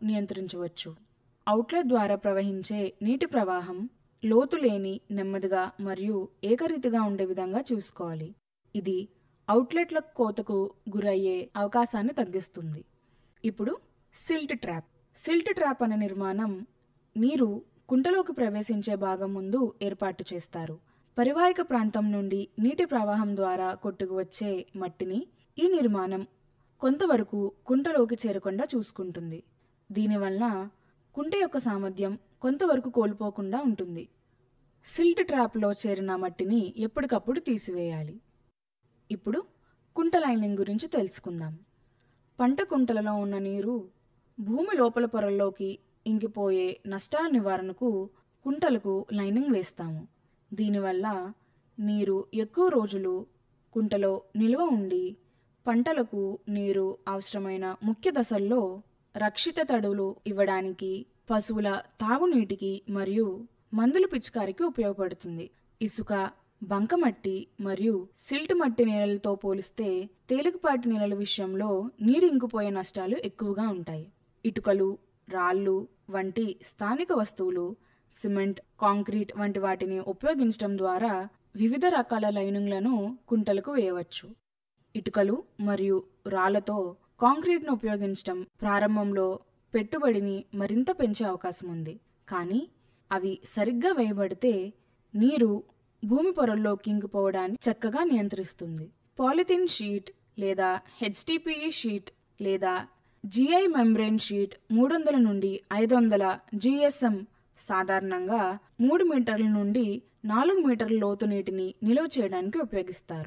నియంత్రించవచ్చు అవుట్లెట్ ద్వారా ప్రవహించే నీటి ప్రవాహం లోతు లేని నెమ్మదిగా మరియు ఏకరీతిగా ఉండే విధంగా చూసుకోవాలి ఇది అవుట్లెట్ల కోతకు గురయ్యే అవకాశాన్ని తగ్గిస్తుంది ఇప్పుడు సిల్ట్ ట్రాప్ సిల్ట్ ట్రాప్ అనే నిర్మాణం నీరు కుంటలోకి ప్రవేశించే భాగం ముందు ఏర్పాటు చేస్తారు పరివాహిక ప్రాంతం నుండి నీటి ప్రవాహం ద్వారా కొట్టుకు వచ్చే మట్టిని ఈ నిర్మాణం కొంతవరకు కుంటలోకి చేరకుండా చూసుకుంటుంది దీనివల్ల కుంట యొక్క సామర్థ్యం కొంతవరకు కోల్పోకుండా ఉంటుంది సిల్ట్ ట్రాప్లో చేరిన మట్టిని ఎప్పటికప్పుడు తీసివేయాలి ఇప్పుడు కుంట లైనింగ్ గురించి తెలుసుకుందాం పంట కుంటలలో ఉన్న నీరు భూమి లోపల పొరల్లోకి ఇంకిపోయే నష్టాల నివారణకు కుంటలకు లైనింగ్ వేస్తాము దీనివల్ల నీరు ఎక్కువ రోజులు కుంటలో నిల్వ ఉండి పంటలకు నీరు అవసరమైన ముఖ్య దశల్లో రక్షిత తడులు ఇవ్వడానికి పశువుల తాగునీటికి మరియు మందుల పిచికారికి ఉపయోగపడుతుంది ఇసుక బంకమట్టి మరియు సిల్ట్ మట్టి నేలలతో పోలిస్తే తేలికపాటి నేలల విషయంలో నీరు ఇంకిపోయే నష్టాలు ఎక్కువగా ఉంటాయి ఇటుకలు రాళ్ళు వంటి స్థానిక వస్తువులు సిమెంట్ కాంక్రీట్ వంటి వాటిని ఉపయోగించడం ద్వారా వివిధ రకాల లైనింగ్లను కుంటలకు వేయవచ్చు ఇటుకలు మరియు రాళ్లతో కాంక్రీట్ను ఉపయోగించడం ప్రారంభంలో పెట్టుబడిని మరింత పెంచే అవకాశం ఉంది కానీ అవి సరిగ్గా వేయబడితే నీరు భూమి పొరల్లోకి ఇంకిపోవడాన్ని చక్కగా నియంత్రిస్తుంది పాలిథిన్ షీట్ లేదా హెచ్డిపిఈ షీట్ లేదా జిఐ మెంబ్రెయిన్ షీట్ మూడు వందల నుండి ఐదు వందల జిఎస్ఎం సాధారణంగా మూడు మీటర్ల నుండి నాలుగు మీటర్ల లోతు నీటిని నిల్వ చేయడానికి ఉపయోగిస్తారు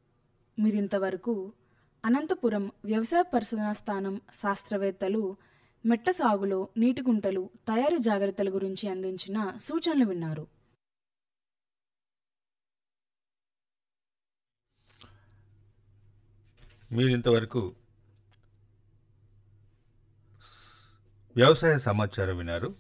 మీరింతవరకు అనంతపురం వ్యవసాయ పరిశోధనా స్థానం శాస్త్రవేత్తలు మెట్ట సాగులో నీటి గుంటలు తయారీ జాగ్రత్తల గురించి అందించిన సూచనలు విన్నారు మీరు ఇంతవరకు వ్యవసాయ సమాచారం విన్నారు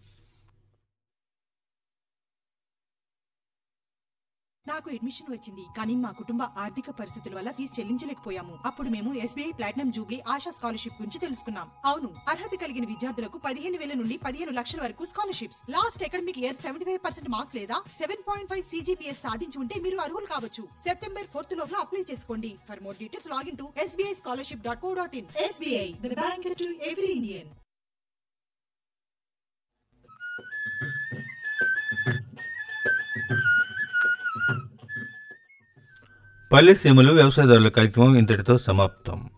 నాకు అడ్మిషన్ వచ్చింది కానీ మా కుటుంబ ఆర్థిక పరిస్థితుల వల్ల ఫీజు చెల్లించలేకపోయాము అప్పుడు మేము SBI platinum jubilee Asha scholarship గురించి తెలుసుకున్నాం అవును అర్హత కలిగిన విద్యార్థులకు పదిహేను వేల నుండి పదిహేను లక్షల వరకు scholarships last academic year seventy five percent marks లేదా సెవెన్ పాయింట్ ఫైవ్ సీజీపీఎస్ సాధించి ఉంటే మీరు అర్హులు కావచ్చు సెప్టెంబర్ ఫోర్త్ లోపల అప్లై చేసుకోండి for more details login to SBI scholarship dot co dot in SBI the bank to every Indian పల్లె సీమలు వ్యవసాయదారుల కార్యక్రమం ఇంతటితో సమాప్తం